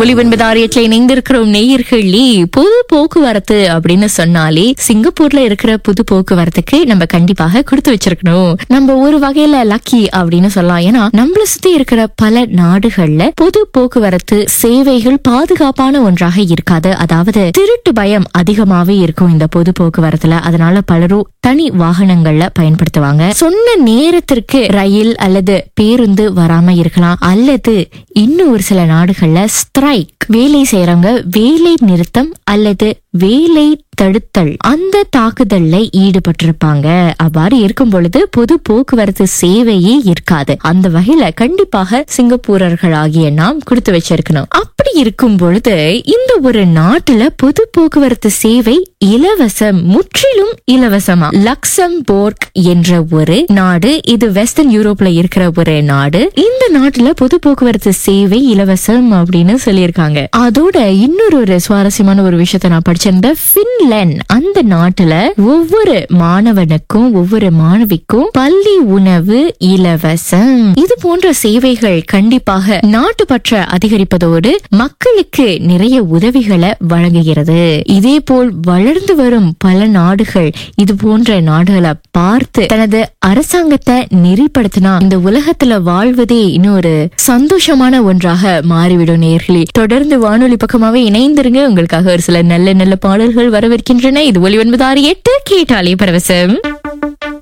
ஒளிவன்பது ஆரியத்துல இணைந்திருக்கிறோம் நேயர்களே பொது போக்குவரத்து அப்படின்னு சொன்னாலே சிங்கப்பூர்ல இருக்கிற புது போக்குவரத்துக்கு நம்ம கண்டிப்பாக கொடுத்து வச்சிருக்கணும் நம்ம ஒரு வகையில லக்கி அப்படின்னு சொல்லலாம் ஏன்னா நம்மள சுத்தி இருக்கிற பல நாடுகள்ல பொது போக்குவரத்து சேவைகள் பாதுகாப்பான ஒன்றாக இருக்காது அதாவது திருட்டு பயம் அதிகமாவே இருக்கும் இந்த பொது போக்குவரத்துல அதனால பலரும் தனி வாகனங்கள்ல பயன்படுத்துவாங்க சொன்ன நேரத்திற்கு ரயில் அல்லது பேருந்து வராம இருக்கலாம் அல்லது இன்னும் ஒரு சில நாடுகள்ல ஸ்ட்ரைக் வேலை செய்யறவங்க வேலை நிறுத்தம் அல்லது வேலை தடுத்தல் அந்த தாக்குதல்ல ஈடுபட்டிருப்பாங்க அவ்வாறு இருக்கும் பொழுது பொது போக்குவரத்து சேவையே இருக்காது அந்த வகையில கண்டிப்பாக சிங்கப்பூரர்களாகிய நாம் கொடுத்து வச்சிருக்கணும் அப்படி இருக்கும் பொழுது இந்த ஒரு நாட்டுல பொது போக்குவரத்து சேவை இலவசம் முற்றிலும் இலவசமா லக்சம்போர்க் என்ற ஒரு நாடு இது வெஸ்டர்ன் யூரோப்ல இருக்கிற ஒரு நாடு இந்த நாட்டுல பொது போக்குவரத்து சேவை இலவசம் அப்படின்னு சொல்லியிருக்காங்க அதோட இன்னொரு ஒரு சுவாரஸ்யமான ஒரு விஷயத்தை நான் படிச்சிருந்தேன் பின்லாந்து அந்த நாட்டுல ஒவ்வொரு மாணவனுக்கும் ஒவ்வொரு மாணவிக்கும் பள்ளி உணவு இலவசம் இது போன்ற சேவைகள் கண்டிப்பாக நாட்டுப்பற்ற அதிகரிப்பதோடு மக்களுக்கு நிறைய உதவிகளை வழங்குகிறது இதே போல் வளர்ந்து வரும் பல நாடுகள் இது போன்ற நாடுகளை பார்த்து தனது அரசாங்கத்தை நெறிப்படுத்தினா இந்த உலகத்துல வாழ்வதே இன்னொரு சந்தோஷமான ஒன்றாக மாறிவிடும் நேர்களே தொடர்ந்து வானொலி பக்கமாவே இணைந்திருங்க உங்களுக்காக ஒரு சில நல்ல நல்ல பாடல்கள் வரவிருக்கின்றன இது ஒளி ஒன்பது ஆறு எட்டு கேட்டாலே பரவசம்